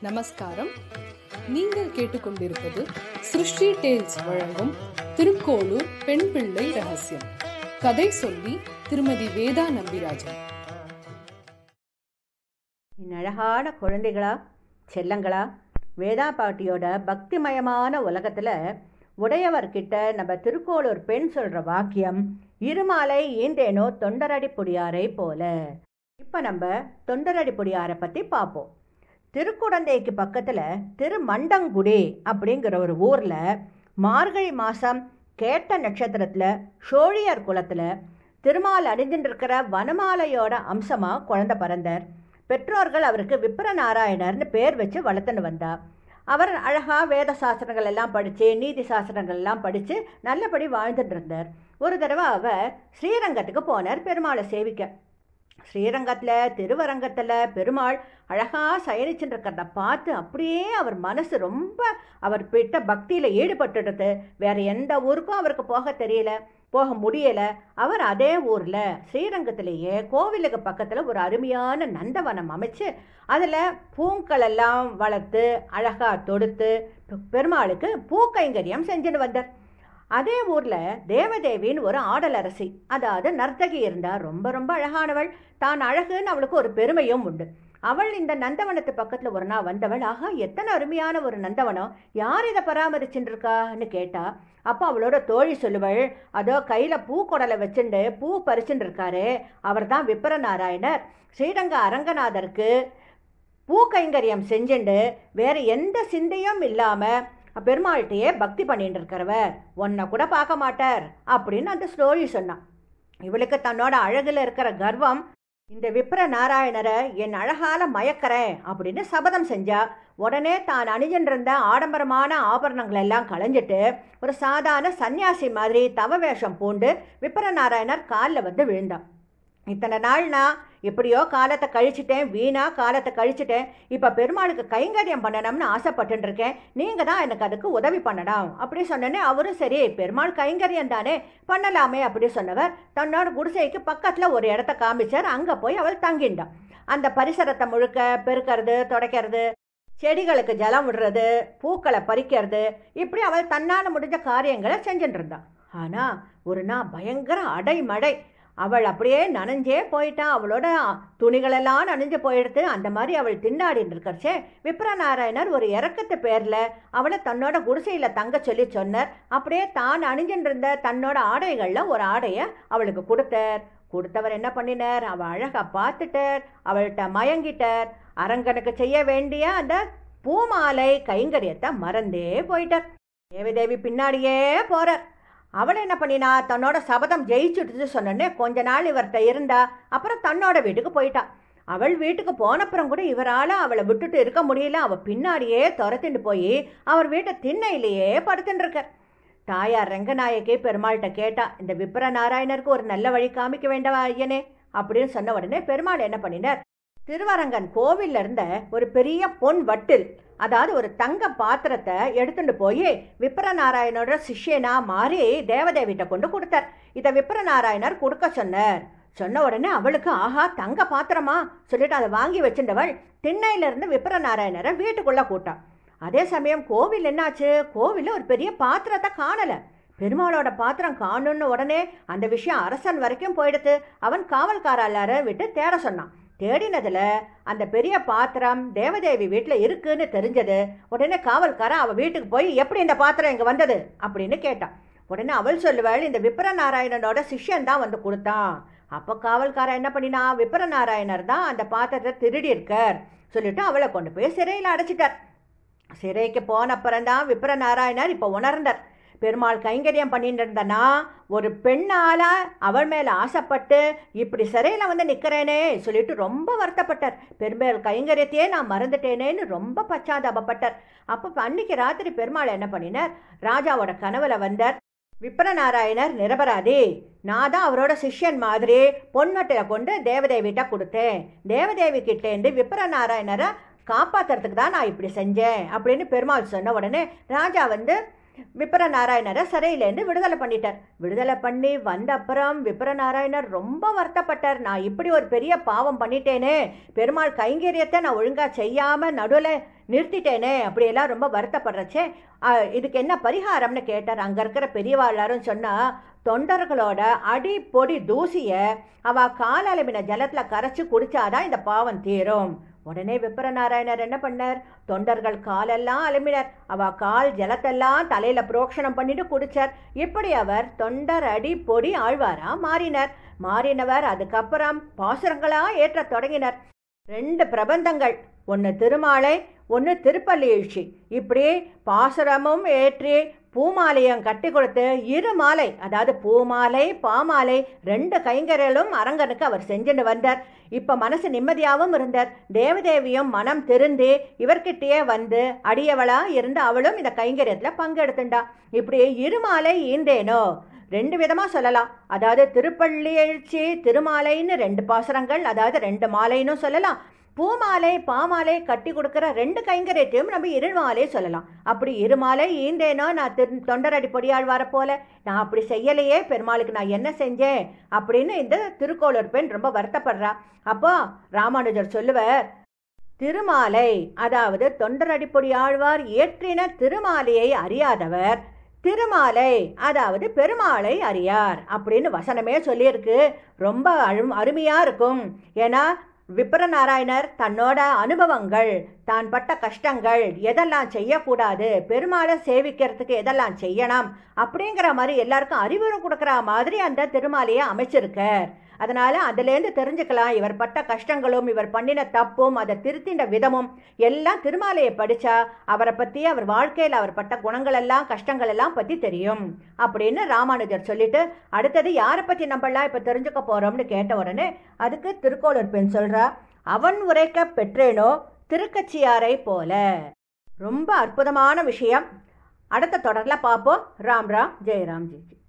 நமஸ்காரம் நீங்கள் கேட்டுக்கொண்டிருப்பது சிருஷ்டி டேல்ஸ் வழங்கும் திருக்கோளூர் பெண் பிள்ளை ரகசியம் கதை சொல்லி திருமதி வேதா நம்பிராஜன் என் அழகான குழந்தைகளா செல்லங்களா வேதா பாட்டியோட பக்திமயமான உலகத்தில் உடையவர்கிட்ட நம்ம திருக்கோளூர் பெண் சொல்கிற வாக்கியம் இருமாலை ஈந்தேனோ தொண்டரடி பொடியாரை போல இப்போ நம்ம தொண்டரடி பொடியாரை பற்றி பார்ப்போம் திருக்குடந்தைக்கு பக்கத்தில் திருமண்டங்குடி அப்படிங்கிற ஒரு ஊரில் மார்கழி மாதம் கேட்ட நட்சத்திரத்தில் சோழியர் குலத்தில் திருமால் அணிஞ்சுட்டு இருக்கிற வனமாலையோட அம்சமாக குழந்தை பிறந்தார் பெற்றோர்கள் அவருக்கு விப்ர நாராயணர்னு பேர் வச்சு வளர்த்துன்னு வந்தா அவர் அழகாக வேத சாஸ்திரங்கள் எல்லாம் படித்து நீதி சாஸ்திரங்கள் எல்லாம் படித்து நல்லபடி வாழ்ந்துட்டு இருந்தார் ஒரு தடவை அவர் ஸ்ரீரங்கத்துக்கு போனார் பெருமாளை சேவிக்க ஸ்ரீரங்கத்தில் திருவரங்கத்தில் பெருமாள் அழகாக சயனிச்சுட்டு இருக்கிறத பார்த்து அப்படியே அவர் மனசு ரொம்ப அவர் பிட்ட பக்தியில் ஈடுபட்டுடுது வேற எந்த ஊருக்கும் அவருக்கு போக தெரியல போக முடியலை அவர் அதே ஊரில் ஸ்ரீரங்கத்திலேயே கோவிலுக்கு பக்கத்தில் ஒரு அருமையான நந்தவனம் அமைச்சு அதில் பூக்கள் எல்லாம் வளர்த்து அழகாக தொடுத்து பெருமாளுக்கு பூக்கைங்கரியம் செஞ்சுன்னு வந்தார் அதே ஊரில் தேவதேவின்னு ஒரு ஆடல் அரசி அதாவது நர்த்தகி இருந்தார் ரொம்ப ரொம்ப அழகானவள் தான் அழகுன்னு அவளுக்கு ஒரு பெருமையும் உண்டு அவள் இந்த நந்தவனத்து பக்கத்தில் ஒரு நாள் வந்தவள் ஆகா எத்தனை அருமையான ஒரு நந்தவனம் யார் இதை பராமரிச்சுட்டு இருக்கான்னு கேட்டா அப்போ அவளோட தோழி சொல்லுவள் அதோ கையில் பூ குடலை வச்சுண்டு பூ பறிச்சுட்டு இருக்காரு அவர் தான் விப்பர நாராயணர் ஸ்ரீரங்க அரங்கநாதருக்கு பூ கைங்கரியம் செஞ்சுண்டு வேற எந்த சிந்தையும் இல்லாமல் பெருமாள்கிட்டயே பக்தி பண்ணிட்டு இருக்கிறவர் உன்னை கூட பார்க்க மாட்டார் அப்படின்னு அந்த ஸ்டோரி சொன்னான் இவளுக்கு தன்னோட அழகில் இருக்கிற கர்வம் இந்த விப்ர நாராயணரை என் அழகால மயக்கிறேன் அப்படின்னு சபதம் செஞ்சா உடனே தான் அணிஞ்சின்றிருந்த ஆடம்பரமான ஆபரணங்கள் எல்லாம் களைஞ்சிட்டு ஒரு சாதாரண சன்னியாசி மாதிரி தவ வேஷம் பூண்டு விப்ர நாராயணர் காலில் வந்து விழுந்தான் இத்தனை நாள் நான் எப்படியோ காலத்தை கழிச்சிட்டேன் வீணா காலத்தை கழிச்சிட்டேன் இப்போ பெருமாளுக்கு கைங்கரியம் பண்ணணும்னு ஆசைப்பட்டு இருக்கேன் நீங்கள் தான் எனக்கு அதுக்கு உதவி பண்ணணும் அப்படி சொன்னோன்னே அவரும் சரி பெருமாள் கைங்கரியம் தானே பண்ணலாமே அப்படி சொன்னவர் தன்னோட குடிசைக்கு பக்கத்தில் ஒரு இடத்த காமிச்சார் அங்கே போய் அவள் தங்கிண்டான் அந்த பரிசரத்தை முழுக்க பெருக்கிறது துடைக்கிறது செடிகளுக்கு ஜலம் விடுறது பூக்களை பறிக்கிறது இப்படி அவள் தன்னால் முடிஞ்ச காரியங்களை செஞ்சுட்டு இருந்தான் ஆனால் ஒரு நாள் பயங்கர அடைமடை அவள் அப்படியே நனைஞ்சே போயிட்டான் அவளோட துணிகளெல்லாம் நனைஞ்சு போயிடுத்து அந்த மாதிரி அவள் திண்டாடின்னு இருக்கறச்சே விப்ரநாராயணர் ஒரு இறக்கத்து பேரில் அவளை தன்னோட குடிசையில் தங்க சொல்லி சொன்னார் அப்படியே தான் அணிஞ்சுட்டு இருந்த தன்னோட ஆடைகளில் ஒரு ஆடையை அவளுக்கு கொடுத்தார் கொடுத்தவர் என்ன பண்ணினார் அவள் அழகாக பார்த்துட்டார் அவள்கிட்ட மயங்கிட்டார் அரங்கனுக்கு செய்ய வேண்டிய அந்த பூமாலை கைங்கரியத்தை மறந்தே போயிட்டார் தேவிதேவி பின்னாடியே போகிறார் அவள் என்ன பண்ணினா தன்னோட சபதம் ஜெயிச்சுட்டு சொன்னோன்னே கொஞ்ச நாள் இவர்கிட்ட இருந்தா அப்புறம் தன்னோட வீட்டுக்கு போயிட்டா அவள் வீட்டுக்கு போனப்புறம் கூட இவரால் அவளை விட்டுட்டு இருக்க முடியல அவள் பின்னாடியே துரத்திட்டு போய் அவர் வீட்டை திண்ணையிலேயே படுத்துட்டு இருக்க தாயார் ரங்கநாயகி பெருமாள்கிட்ட கேட்டா இந்த விப்ர நாராயணருக்கு ஒரு நல்ல வழி காமிக்க வேண்டவா ஐயனே அப்படின்னு சொன்ன உடனே பெருமாள் என்ன பண்ணினார் திருவரங்கன் கோவில்ல இருந்த ஒரு பெரிய பொன் வட்டில் அதாவது ஒரு தங்க பாத்திரத்தை எடுத்துட்டு போய் விப்ரநாராயணோட சிஷ்யனா மாறி தேவதேவிட்ட கொண்டு கொடுத்தார் இதை விப்ரநாராயணர் கொடுக்க சொன்னார் சொன்ன உடனே அவளுக்கு ஆஹா தங்க பாத்திரமா சொல்லிட்டு அதை வாங்கி வச்சிருந்தவள் திண்ணையிலிருந்து விப்ரநாராயணரை வீட்டுக்குள்ள கூட்டான் அதே சமயம் கோவில் என்னாச்சு கோவிலில் ஒரு பெரிய பாத்திரத்தை காணலை பெருமாளோட பாத்திரம் காணும்னு உடனே அந்த விஷயம் அரசன் வரைக்கும் போயிடுத்து அவன் காவல்காரால விட்டு தேட சொன்னான் தேடினதில் அந்த பெரிய பாத்திரம் தேவதேவி வீட்டில் இருக்குன்னு தெரிஞ்சது உடனே காவல்காரன் அவள் வீட்டுக்கு போய் எப்படி இந்த பாத்திரம் இங்கே வந்தது அப்படின்னு கேட்டான் உடனே அவள் சொல்லுவாள் இந்த விப்ர நாராயணனோட சிஷ்யன் தான் வந்து கொடுத்தான் அப்போ காவல்காரன் என்ன பண்ணினா விப்ர நாராயணர் தான் அந்த பாத்திரத்தை திருடி இருக்கார் சொல்லிட்டு அவளை கொண்டு போய் சிறையில் அடைச்சிட்டார் சிறைக்கு போனப்புறம் தான் விப்ர நாராயணர் இப்போ உணர்ந்தார் பெருமாள் கைங்கரியம் பண்ணிட்டு இருந்தனா ஒரு பெண்ணால அவள் மேலே ஆசைப்பட்டு இப்படி சிறையில் வந்து நிற்கிறேனே சொல்லிட்டு ரொம்ப வருத்தப்பட்டார் பெருமாள் கைங்கரியத்தையே நான் மறந்துட்டேனேன்னு ரொம்ப பச்சாதாபப்பட்டார் அப்போ அன்னைக்கு ராத்திரி பெருமாள் என்ன பண்ணினார் ராஜாவோட கனவுல வந்தார் விப்ரநாராயணர் நிரபராதி நான் தான் அவரோட சிஷ்யன் மாதிரி பொன்வட்டில் கொண்டு தேவதேவிட்ட கொடுத்தேன் தேவதேவி கிட்டேருந்து விப்ரநாராயணரை காப்பாத்துறதுக்கு தான் நான் இப்படி செஞ்சேன் அப்படின்னு பெருமாள் சொன்ன உடனே ராஜா வந்து விப்ர நாராயணரை சிறையிலேருந்து விடுதலை பண்ணிட்டார் விடுதலை பண்ணி வந்த அப்புறம் விப்ர நாராயணர் ரொம்ப வருத்தப்பட்டார் நான் இப்படி ஒரு பெரிய பாவம் பண்ணிட்டேனே பெருமாள் கைங்கரியத்தை நான் ஒழுங்காக செய்யாமல் நடுவில் நிறுத்திட்டேனே அப்படியெல்லாம் ரொம்ப வருத்தப்படுறச்சே அஹ், இதுக்கு என்ன பரிகாரம்னு கேட்டார் அங்கே இருக்கிற பெரியவா எல்லாரும் சொன்னா தொண்டர்களோட அடி பொடி தூசிய அவ கால் அளவின ஜலத்துல கரைச்சு குடிச்சாதான் இந்த பாவம் தீரும் உடனே விப்பர நாராயணர் என்ன பண்ணார் தொண்டர்கள் காலெல்லாம் அலுமினர் அவ கால் ஜலத்தெல்லாம் தலையில புரோக்ஷணம் பண்ணிட்டு குடிச்சார் இப்படி அவர் தொண்டர் அடி பொடி ஆழ்வாரா மாறினர் மாறினவர் அதுக்கப்புறம் பாசுரங்களா ஏற்றத் தொடங்கினர் ரெண்டு பிரபந்தங்கள் ஒன்று திருமாலை ஒன்று திருப்பள்ளி எழுச்சி இப்படி பாசுரமும் ஏற்றி பூமாலையும் கட்டி கொடுத்து இரு மாலை அதாவது பூமாலை பாமாலை ரெண்டு கைங்கரலும் அரங்கனுக்கு அவர் செஞ்சுட்டு வந்தார் இப்போ மனசு நிம்மதியாகவும் இருந்தார் தேவதேவியும் மனம் திருந்தி இவர்கிட்டயே வந்து அடியவளா இருந்து அவளும் இந்த கைங்கரியத்தில் பங்கெடுத்துண்டா இப்படி இருமாலை ஈந்தேனோ ரெண்டு விதமா சொல்லலாம் அதாவது திருப்பள்ளி எழுச்சி திருமாலைன்னு ரெண்டு பாசுரங்கள் அதாவது ரெண்டு மாலைன்னு சொல்லலாம் பூமாலை பாமாலை கட்டி கொடுக்குற ரெண்டு கைங்கரியத்தையும் நம்ம இருமாலை சொல்லலாம் அப்படி இருமாலை ஈந்தேனோ நான் திரு தொண்டரடி பொடியாழ்வார போல நான் அப்படி செய்யலையே பெருமாளுக்கு நான் என்ன செஞ்சேன் அப்படின்னு இந்த திருக்கோளூர் பெண் ரொம்ப வருத்தப்படுறா அப்போ ராமானுஜர் சொல்லுவார் திருமாலை அதாவது தொண்டரடிப்பொடி ஆழ்வார் இயற்றின திருமாலையை அறியாதவர் திருமாலை அதாவது பெருமாளை அறியார் அப்படின்னு வசனமே சொல்லியிருக்கு ரொம்ப அழு அருமையா இருக்கும் ஏன்னா விப்ர நாராயணர் தன்னோட அனுபவங்கள் தான் பட்ட கஷ்டங்கள் எதெல்லாம் செய்யக்கூடாது பெருமாளை சேவிக்கிறதுக்கு எதெல்லாம் செய்யணும் அப்படிங்கிற மாதிரி எல்லாருக்கும் அறிவுரை கொடுக்குற மாதிரி அந்த திருமாலையை அமைச்சிருக்கார் அதனால அதுலேருந்து தெரிஞ்சுக்கலாம் இவர் பட்ட கஷ்டங்களும் இவர் பண்ணின தப்பும் அதை திருத்தின விதமும் எல்லாம் திருமாலையை படிச்சா அவரை பற்றி அவர் வாழ்க்கையில் அவர் பட்ட குணங்கள் எல்லாம் கஷ்டங்கள் எல்லாம் பற்றி தெரியும் அப்படின்னு ராமானுஜர் சொல்லிட்டு அடுத்தது யாரை பற்றி நம்மளாம் இப்போ தெரிஞ்சுக்க போறோம்னு கேட்ட உடனே அதுக்கு திருக்கோளூர் பெண் சொல்றா அவன் உரைக்க பெற்றேனோ திருக்கச்சியாரை போல ரொம்ப அற்புதமான விஷயம் அடுத்த தொடரில் பார்ப்போம் ராம் ராம் ஜெயராம் ஜி